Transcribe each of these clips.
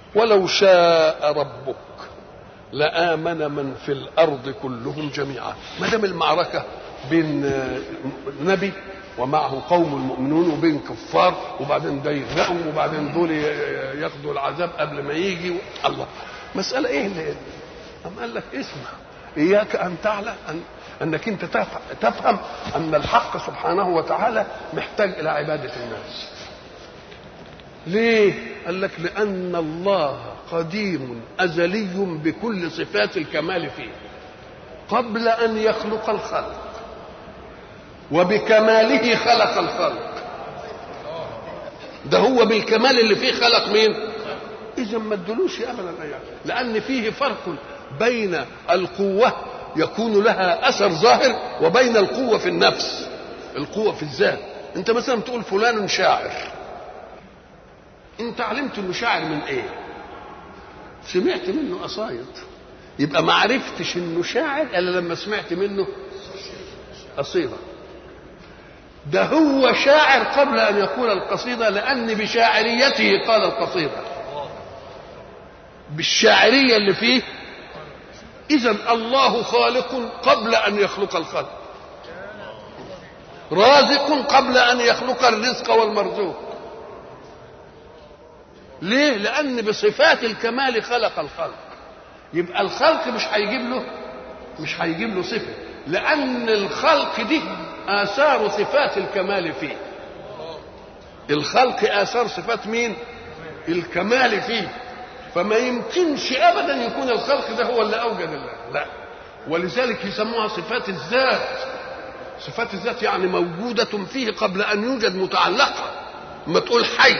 ولو شاء ربك لآمن من في الأرض كلهم جميعا ما دام المعركة بين نبي ومعه قوم المؤمنون وبين كفار وبعدين ده يغرقهم وبعدين دول ياخدوا العذاب قبل ما يجي الله مسألة ايه اللي أم قال لك اسمع إياك أن تعلم أن أنك أنت تفهم أن الحق سبحانه وتعالى محتاج إلى عبادة الناس ليه؟ قال لك لأن الله قديم أزلي بكل صفات الكمال فيه قبل أن يخلق الخلق وبكماله خلق الخلق ده هو بالكمال اللي فيه خلق مين اذا ما ادلوش ابدا يعني لان فيه فرق بين القوه يكون لها اثر ظاهر وبين القوه في النفس القوه في الذات انت مثلا تقول فلان شاعر انت علمت انه شاعر من ايه سمعت منه قصايد يبقى ما عرفتش انه شاعر الا لما سمعت منه قصيده ده هو شاعر قبل ان يقول القصيده لان بشاعريته قال القصيده بالشاعريه اللي فيه اذا الله خالق قبل ان يخلق الخلق رازق قبل ان يخلق الرزق والمرزوق ليه لان بصفات الكمال خلق الخلق يبقى الخلق مش هيجيب له مش هيجيب له صفه لان الخلق دي آثار صفات الكمال فيه الخلق آثار صفات مين الكمال فيه فما يمكنش أبدا يكون الخلق ده هو اللي أوجد الله لا ولذلك يسموها صفات الذات صفات الذات يعني موجودة فيه قبل أن يوجد متعلقة ما تقول حي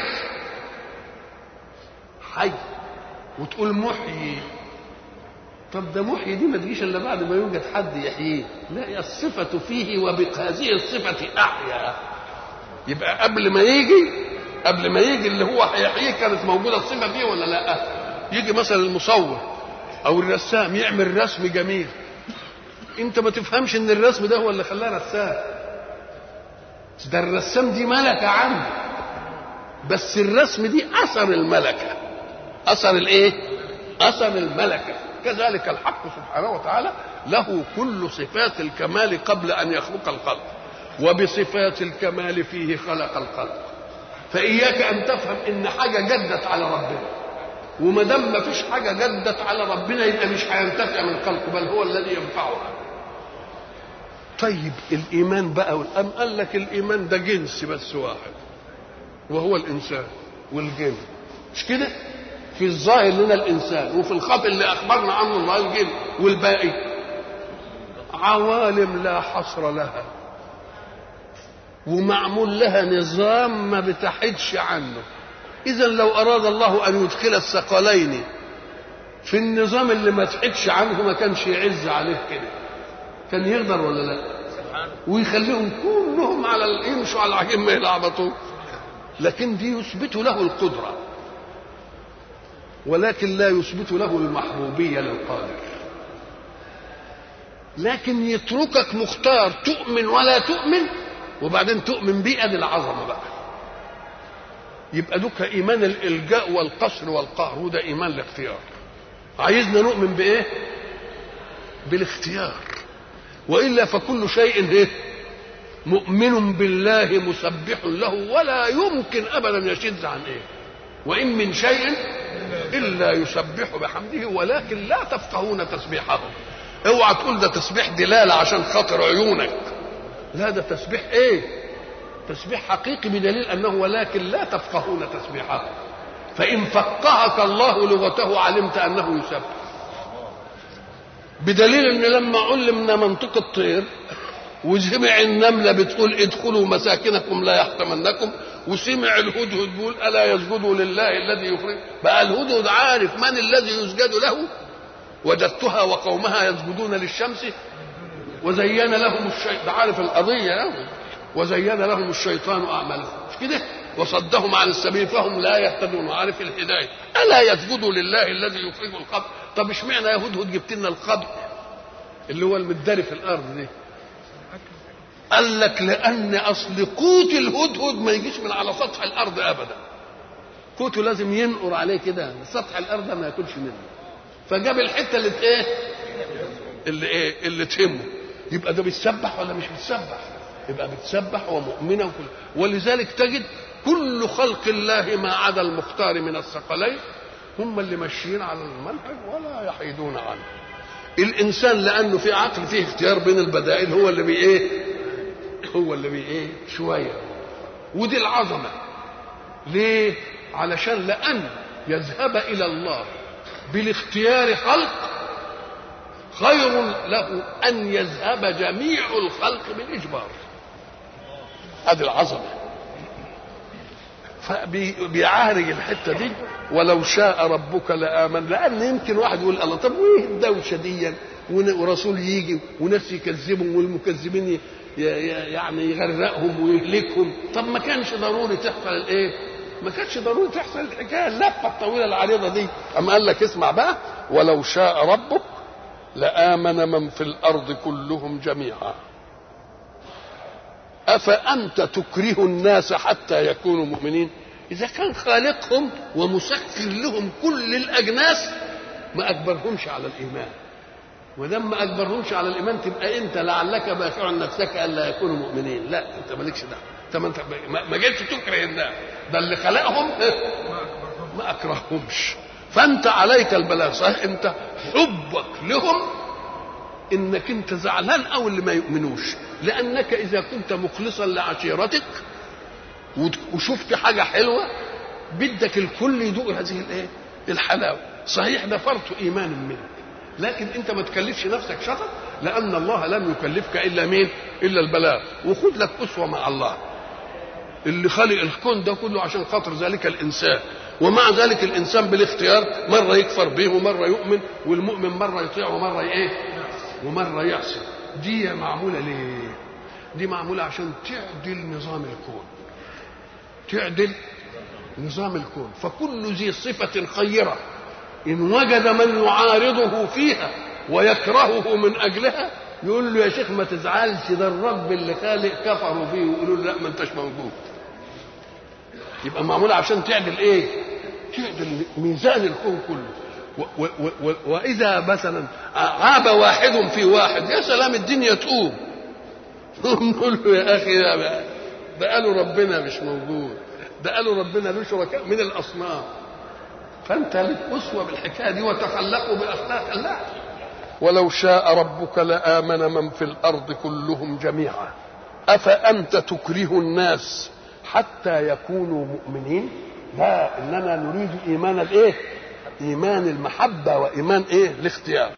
حي وتقول محيي طب ده محيي دي ما تجيش الا بعد ما يوجد حد يحييه لا الصفة فيه وبهذه الصفة أحيا يبقى قبل ما يجي قبل ما يجي اللي هو هيحييه كانت موجودة الصفة فيه ولا لا يجي مثلا المصور أو الرسام يعمل رسم جميل أنت ما تفهمش إن الرسم ده هو اللي خلاه رسام ده الرسام دي ملكة عنده بس الرسم دي أثر الملكة أثر الإيه؟ أثر الملكة كذلك الحق سبحانه وتعالى له كل صفات الكمال قبل ان يخلق الخلق وبصفات الكمال فيه خلق الخلق فاياك ان تفهم ان حاجه جدت على ربنا وما دام ما فيش حاجه جدت على ربنا يبقى مش هينتفع من الخلق بل هو الذي ينفعها طيب الايمان بقى والام قال لك الايمان ده جنس بس واحد وهو الانسان والجن مش كده في الظاهر لنا الانسان وفي الخط اللي اخبرنا عنه الله الجن والباقي عوالم لا حصر لها ومعمول لها نظام ما بتحدش عنه اذا لو اراد الله ان يدخل الثقلين في النظام اللي ما تحدش عنه ما كانش يعز عليه كده كان يقدر ولا لا ويخليهم كلهم على يمشوا على العجين ما يلعبطوا لكن دي يثبت له القدره ولكن لا يثبت له المحبوبية للقادر لكن يتركك مختار تؤمن ولا تؤمن وبعدين تؤمن بيه ادي العظمه بقى يبقى دوك ايمان الالجاء والقصر والقهر وده ايمان الاختيار عايزنا نؤمن بايه بالاختيار والا فكل شيء ايه مؤمن بالله مسبح له ولا يمكن ابدا يشذ عن ايه وان من شيء الا يسبح بحمده ولكن لا تفقهون تسبيحه اوعى تقول ده تسبيح دلاله عشان خاطر عيونك لا ده تسبيح ايه تسبيح حقيقي بدليل انه ولكن لا تفقهون تسبيحه فان فقهك الله لغته علمت انه يسبح بدليل ان لما علمنا منطق الطير وسمع النملة بتقول ادخلوا مساكنكم لا يحطمنكم وسمع الهدهد بيقول ألا يسجدوا لله الذي يخرج بقى الهدهد عارف من الذي يسجد له وجدتها وقومها يسجدون للشمس وزين لهم الشيطان عارف القضية وزين لهم الشيطان أعمالهم مش كده وصدهم عن السبيل فهم لا يهتدون وعارف الهداية ألا يسجدوا لله الذي يخرج القبر طب اشمعنى يا هدهد جبت لنا القبر اللي هو المداري في الأرض دي قال لك لان اصل قوت الهدهد ما يجيش من على سطح الارض ابدا كوته لازم ينقر عليه كده سطح الارض ما ياكلش منه فجاب الحته اللي ايه اللي ايه اللي تهمه يبقى ده بيتسبح ولا مش بيتسبح يبقى بيتسبح ومؤمنه وكل ولذلك تجد كل خلق الله ما عدا المختار من الثقلين هم اللي ماشيين على المنهج ولا يحيدون عنه الانسان لانه في عقل فيه اختيار بين البدائل هو اللي بي ايه هو اللي بي ايه شويه ودي العظمه ليه علشان لان يذهب الى الله بالاختيار خلق خير له ان يذهب جميع الخلق بالاجبار هذه العظمه فبيعالج الحته دي ولو شاء ربك لامن لان يمكن واحد يقول الله طب وايه الدوشه دي ورسول يجي وناس يكذبهم والمكذبين يعني يغرقهم ويهلكهم طب ما كانش ضروري تحصل الايه ما كانش ضروري تحصل الحكايه اللفه الطويله العريضه دي اما قال لك اسمع بقى ولو شاء ربك لامن من في الارض كلهم جميعا افانت تكره الناس حتى يكونوا مؤمنين اذا كان خالقهم ومسخر لهم كل الاجناس ما اجبرهمش على الايمان ودام ما اجبرهمش على الايمان تبقى انت لعلك باخع نفسك الا يكونوا مؤمنين لا انت مالكش دعوه انت ما انت ما جيتش تكره الناس ده اللي خلقهم ما اكرههمش فانت عليك البلاغ صحيح انت حبك لهم انك انت زعلان او اللي ما يؤمنوش لانك اذا كنت مخلصا لعشيرتك وشفت حاجه حلوه بدك الكل يذوق هذه الايه الحلاوه صحيح ده فرط ايمان منك لكن انت ما تكلفش نفسك شطط لان الله لم يكلفك الا مين الا البلاغ وخذ لك اسوه مع الله اللي خلق الكون ده كله عشان خاطر ذلك الانسان ومع ذلك الانسان بالاختيار مره يكفر به ومره يؤمن والمؤمن مره يطيع ومره ايه ومره يعصي دي معموله ليه دي معموله عشان تعدل نظام الكون تعدل نظام الكون فكل ذي صفه خيره ان وجد من يعارضه فيها ويكرهه من اجلها يقول له يا شيخ ما تزعلش ده الرب اللي خالق كفروا فيه ويقولوا له لا ما انتش موجود يبقى معموله عشان تعدل ايه تعدل ميزان الكون كله و و و واذا مثلا عاب واحد في واحد يا سلام الدنيا تقوم نقول له يا اخي ده قالوا ربنا مش موجود ده قالوا ربنا له شركاء من الاصنام فانت لك اسوه بالحكايه دي وتخلقوا باخلاق الله ولو شاء ربك لامن من في الارض كلهم جميعا افانت تكره الناس حتى يكونوا مؤمنين لا اننا نريد ايمان الايه ايمان المحبه وايمان ايه الاختيار